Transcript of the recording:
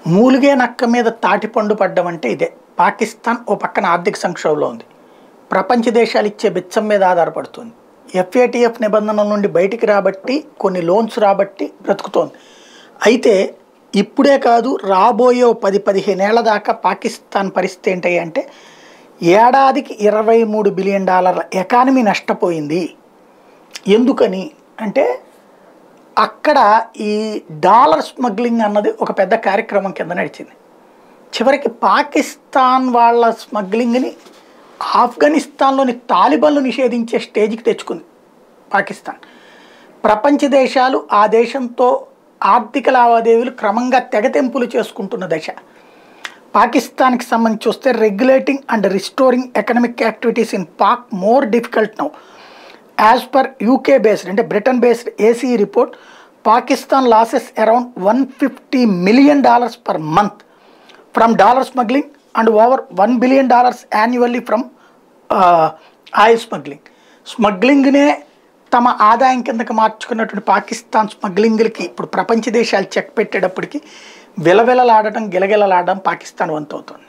మూలిగే నక్క మీద తాటిపండు పడ్డం అంటే ఇదే పాకిస్తాన్ ఓ పక్కన ఆర్థిక సంక్షోభంలో ఉంది ప్రపంచ దేశాలు ఇచ్చే బిచ్చం మీద ఆధారపడుతుంది ఎఫ్ఏటిఎఫ్ నిబంధనల నుండి బయటికి రాబట్టి కొన్ని లోన్స్ రాబట్టి బ్రతుకుతోంది అయితే ఇప్పుడే కాదు రాబోయే ఓ పది పదిహేనేళ్ల దాకా పాకిస్తాన్ పరిస్థితి ఏంటి అంటే ఏడాదికి ఇరవై మూడు బిలియన్ డాలర్ల ఎకానమీ నష్టపోయింది ఎందుకని అంటే అక్కడ ఈ డాలర్ స్మగ్లింగ్ అన్నది ఒక పెద్ద కార్యక్రమం కింద నడిచింది చివరికి పాకిస్తాన్ వాళ్ళ స్మగ్లింగ్ని ఆఫ్ఘనిస్తాన్లోని తాలిబన్లు నిషేధించే స్టేజ్కి తెచ్చుకుంది పాకిస్తాన్ ప్రపంచ దేశాలు ఆ దేశంతో ఆర్థిక లావాదేవీలు క్రమంగా తెగతెంపులు చేసుకుంటున్న దశ పాకిస్తాన్కి సంబంధించి చూస్తే regulating and restoring economic activities in Pak more difficult now as per UK based అంటే Britain based AC report Pakistan loses around one fifty million dollars per month from dollar smuggling and over one billion dollars annually from oil smuggling స్మగ్లింగ్నే తమ ఆదాయం కిందకి మార్చుకున్నటువంటి పాకిస్తాన్ స్మగ్లింగ్లకి ఇప్పుడు ప్రపంచ దేశాలు check పెట్టేటప్పటికి విలవిలలాడటం గిలగిలలాడడం Pakistan వంతవుతుంది